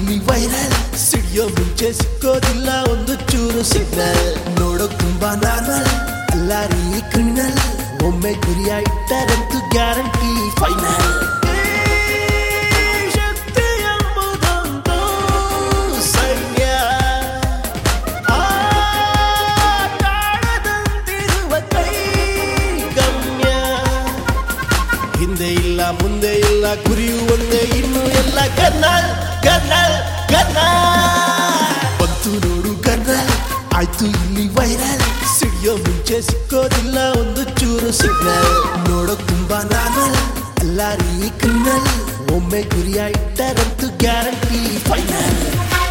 ಇಲ್ಲಿ ವೈರಲ್ ಸಿಡಿಯೋ ಮುಂಚೆ ಸಿಕ್ಕೋದಿಲ್ಲ ಒಂದು ಚೂರು ಸಿಗ್ನಲ್ ನೋಡೋಕ್ ತುಂಬಾ ನಾರ್ಮಲ್ ಅಲ್ಲ ರೀ ಕ್ರಿಮಿನಲ್ ಒಮ್ಮೆ ಗುರಿಯ ಇಟ್ಟರಂತೂ ಗ್ಯಾರಂಟಿ ಫೈನಲ್ ಶಕ್ತಿ ಎಂಬುದೊಂದು ಸೈನ್ಯ ಆಟಾಡದಂತಿರುವ ಕೈ ಗಮ್ಯ ಹಿಂದೆ ಇಲ್ಲ ಮುಂದೆ ಇಲ್ಲ ಗುರಿಯು ಒಂದೇ ಇನ್ನು ಎಲ್ಲ ಕರ್ನಲ್ ಕರ್ನಲ್ ಕರ್ನಲ್ ಬಂತು ನೋಡು ಕರ್ನಲ್ ಆಯ್ತು ಇಲ್ಲಿ ವೈರಲ್ ಸಿಡಿಯೋ ಮುಂಚೆ ಸಿಕ್ಕೋದಿಲ್ಲ ಒಂದು ಚೂರು ಸಿಗ್ನಲ್ ನೋಡೋಕ್ ತುಂಬಾ ನಾರ್ಮಲ್ ಅಲ್ಲ ರೀ ಕ್ರಿಮಿನಲ್ ಒಮ್ಮೆ ಗುರಿಯ ಇಟ್ಟರಂತೂ ಗ್ಯಾರಂಟಿ ಫೈನಲ್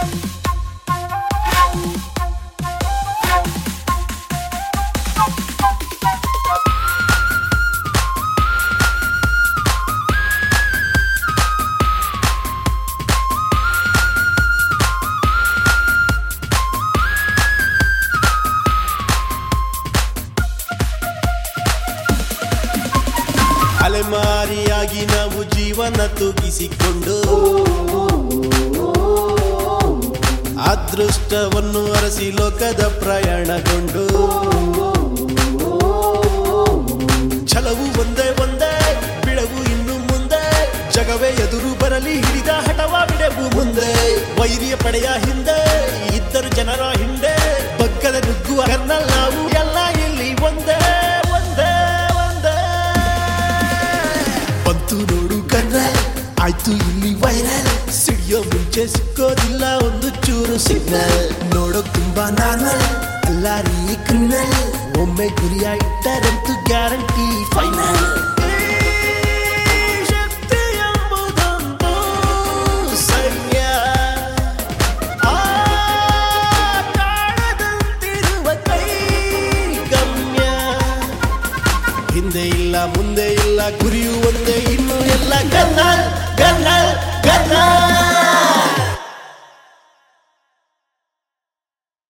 ಅಲೆಮಾರಿಯಾಗಿ ನಾವು ಜೀವನ ತೂಗಿಸಿಕೊಂಡು ಅದೃಷ್ಟವನ್ನು ಅರಸಿ ಲೋಕದ ಪ್ರಯಾಣಗೊಂಡು ಛಲವು ಒಂದೇ ಒಂದೇ ಬಿಡವು ಇನ್ನು ಮುಂದೆ ಜಗವೇ ಎದುರು ಬರಲಿ ಹಿಡಿದ ಹಠವ ಬಿಡವು ಮುಂದೆ ವೈರಿಯ ಪಡೆಯ ಹಿಂದೆ ಇದ್ದರು ಜನರ ಹಿಂದೆ ಬಗ್ಗದ ನುಗ್ಗುವ ಕರ್ನಲ್ ನಾವು ಎಲ್ಲ ಇಲ್ಲಿ ಒಂದೇ ಒಂದೇ ಒಂದೇ ಬಂತು ನೋಡು ಕರ್ನಲ್ ಆಯ್ತು ಇಲ್ಲಿ ವೈರಲ್ ಸಿಡಿಯೋ ಮುಂಚೆ ಸಿಕ್ಕೋದಿಲ್ಲ ಒಂದು ಚೂರು ಸಿಗ್ನಲ್ ನೋಡೋಕ್ ತುಂಬಾ ನಾರ್ಮಲ್ ಅಲ್ಲ ರೀ ಕ್ರಿಮಿನಲ್ ಒಮ್ಮೆ ಗುರಿಯ ಇಟ್ಟರಂತೂ ಗ್ಯಾರಂಟಿ ಫೈನಲ್ ಶಕ್ತಿ ಎಂಬುದೊಂದು ಸೈನ್ಯ ಆಟಾಡದಂತಿರುವ ಕೈ ಗಮ್ಯ ಹಿಂದೆ ಇಲ್ಲ ಮುಂದೆ ಇಲ್ಲ ಗುರಿಯು ಒಂದೇ ಇನ್ನು ಎಲ್ಲ ಕರ್ನಲ್ ಕರ್ನಲ್ ಕರ್ನಲ್